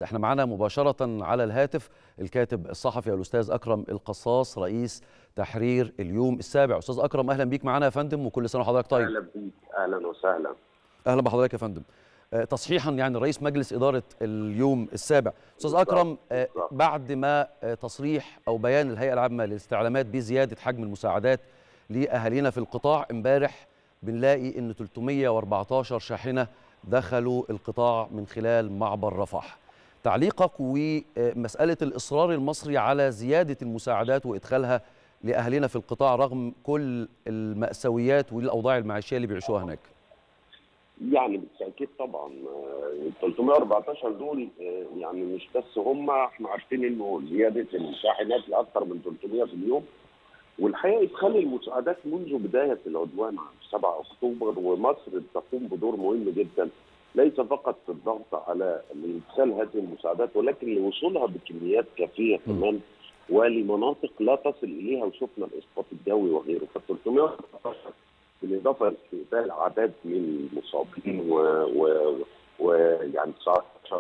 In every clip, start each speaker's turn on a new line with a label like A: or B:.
A: احنا معانا مباشرة على الهاتف الكاتب الصحفي الأستاذ أكرم القصاص رئيس تحرير اليوم السابع أستاذ أكرم أهلا بيك معانا يا فندم وكل سنة وحضرتك طيب
B: اهلا بيك اهلا وسهلا
A: أهلا بحضرتك يا فندم آه، تصحيحا يعني رئيس مجلس إدارة اليوم السابع أستاذ
B: بالضبط،
A: أكرم آه،
B: بالضبط.
A: بعد ما آه، تصريح أو بيان الهيئة العامة للاستعلامات بزيادة حجم المساعدات لأهالينا في القطاع امبارح بنلاقي إن 314 شاحنة دخلوا القطاع من خلال معبر رفح تعليقك ومسألة الإصرار المصري على زيادة المساعدات وإدخالها لأهلنا في القطاع رغم كل المأساويات والأوضاع المعيشية اللي بيعيشوها هناك
B: يعني بالتاكيد طبعا آه، 314 دول آه، يعني مش بس هم احنا عارفين انه زياده الشاحنات لاكثر من 300 في اليوم والحقيقه ادخال المساعدات منذ بدايه العدوان على 7 اكتوبر ومصر تقوم بدور مهم جدا ليس فقط في الضغط على ادخال هذه المساعدات ولكن لوصولها بكميات كافيه كمان ولمناطق لا تصل اليها وشفنا الاسقاط الجوي وغيره ف 314 بالاضافه لاستقبال اعداد من المصابين و, و... ويعني 19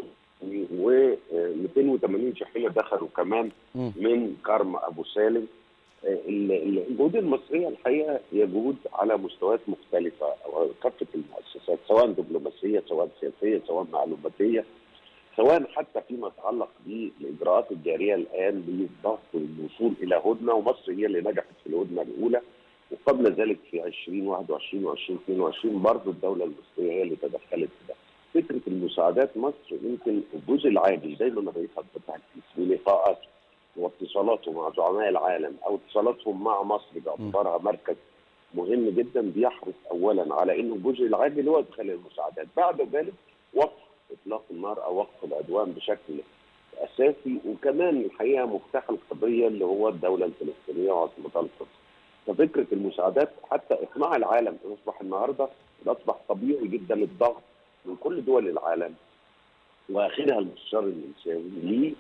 B: و 280 شاحنه دخلوا كمان
A: مم.
B: من كرم ابو سالم ال- ال- الجهود المصريه الحقيقه هي جهود على مستويات مختلفه كافه المؤسسات سواء دبلوماسيه سواء سياسيه سواء معلوماتيه سواء حتى فيما يتعلق بالاجراءات الجاريه الان بالضغط والوصول الى هدنه ومصر هي اللي نجحت في الهدنه الاولى وقبل ذلك في 2021 و 2022 برضه الدوله المصريه هي اللي تدخلت في ده. فكره المساعدات مصر يمكن الجزء العاجل دايما الرئيس عبد الفتاح السيسي بلقاءاته واتصالاته مع زعماء العالم او اتصالاتهم مع مصر باعتبارها مركز مهم جدا بيحرص اولا على انه الجزء العاجل هو ادخال المساعدات، بعد ذلك وقف اطلاق النار او وقف العدوان بشكل اساسي وكمان الحقيقه مفتاح القضيه اللي هو الدوله الفلسطينيه وعاصمتها القدس. ففكره المساعدات حتى اقناع العالم اصبح النهارده اصبح طبيعي جدا الضغط من كل دول العالم واخرها المستشار النمساوي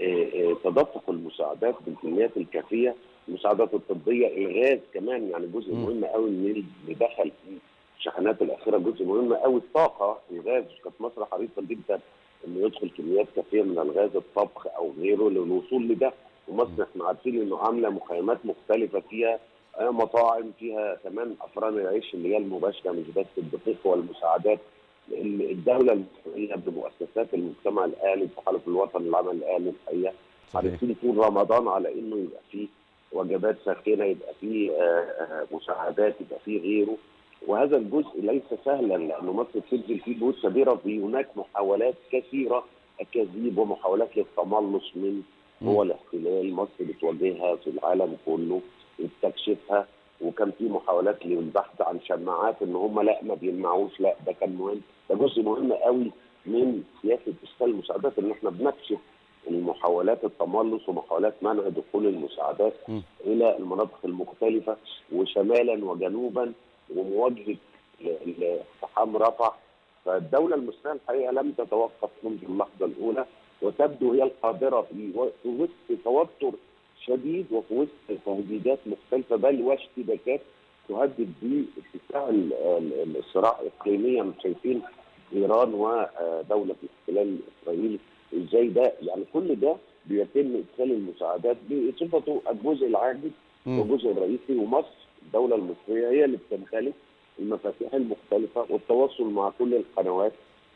B: لتدفق المساعدات بالكميات الكافيه المساعدات الطبيه الغاز كمان يعني جزء
A: مم.
B: مهم قوي من اللي دخل في الشحنات الاخيره جزء مهم قوي الطاقه الغاز كانت مصر حريصه جدا انه يدخل كميات كافيه من الغاز الطبخ او غيره للوصول لده ومصر احنا عارفين انه عامله مخيمات مختلفه فيها آه، مطاعم فيها كمان افران العيش اللي هي المباشره مش بس الدقيق والمساعدات ال- الدوله المصريه بمؤسسات المجتمع الاهلي تحالف الوطن العمل الاهلي الحقيقه
A: صحيح
B: عارفين طول رمضان على انه يبقى فيه وجبات ساخنه يبقى فيه آه، آه، مساعدات يبقى فيه غيره وهذا الجزء ليس سهلا لانه مصر بتبذل فيه جهود كبيره في هناك محاولات كثيره اكاذيب ومحاولات للتملص من هو الاحتلال مصر بتواجهها في العالم كله وبتكشفها وكان في محاولات للبحث عن شماعات ان هم لا ما بيمنعوش لا ده كان مهم ده جزء مهم قوي من سياسه ارسال المساعدات ان احنا بنكشف المحاولات التملص ومحاولات منع دخول المساعدات
A: م.
B: الى المناطق المختلفه وشمالا وجنوبا ومواجهه ل- لاقتحام رفح فالدوله المصريه الحقيقه لم تتوقف منذ اللحظه الاولى وتبدو هي القادره في و- في وسط توتر شديد وفي وسط تهديدات مختلفه بل واشتباكات تهدد باتساع ال- ال- الصراع اقليميا شايفين ايران ودوله الاحتلال الاسرائيلي ازاي ده يعني كل ده بيتم ادخال المساعدات بصفته الجزء العاجل
A: مم.
B: والجزء الرئيسي ومصر الدوله المصريه هي اللي بتمتلك المفاتيح المختلفه والتواصل مع كل القنوات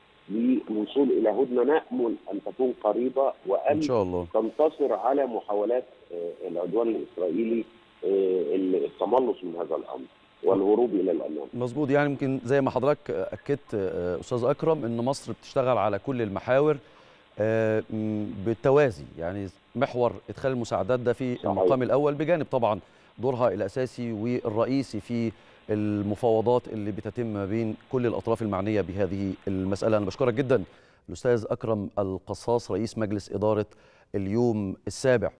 B: للوصول الى هدنه نامل ان تكون قريبه
A: إن
B: وان
A: شاء الله
B: تنتصر على محاولات آه، العدوان الاسرائيلي آه، التملص من هذا الامر والهروب الى الامام.
A: مظبوط يعني يمكن زي ما حضرتك اكدت آه، استاذ اكرم ان مصر بتشتغل على كل المحاور آه، م، بالتوازي يعني محور ادخال المساعدات ده في
B: صحيح.
A: المقام الاول بجانب طبعا دورها الاساسي والرئيسي في المفاوضات اللي بتتم ما بين كل الاطراف المعنيه بهذه المساله انا بشكرك جدا الاستاذ اكرم القصاص رئيس مجلس اداره اليوم السابع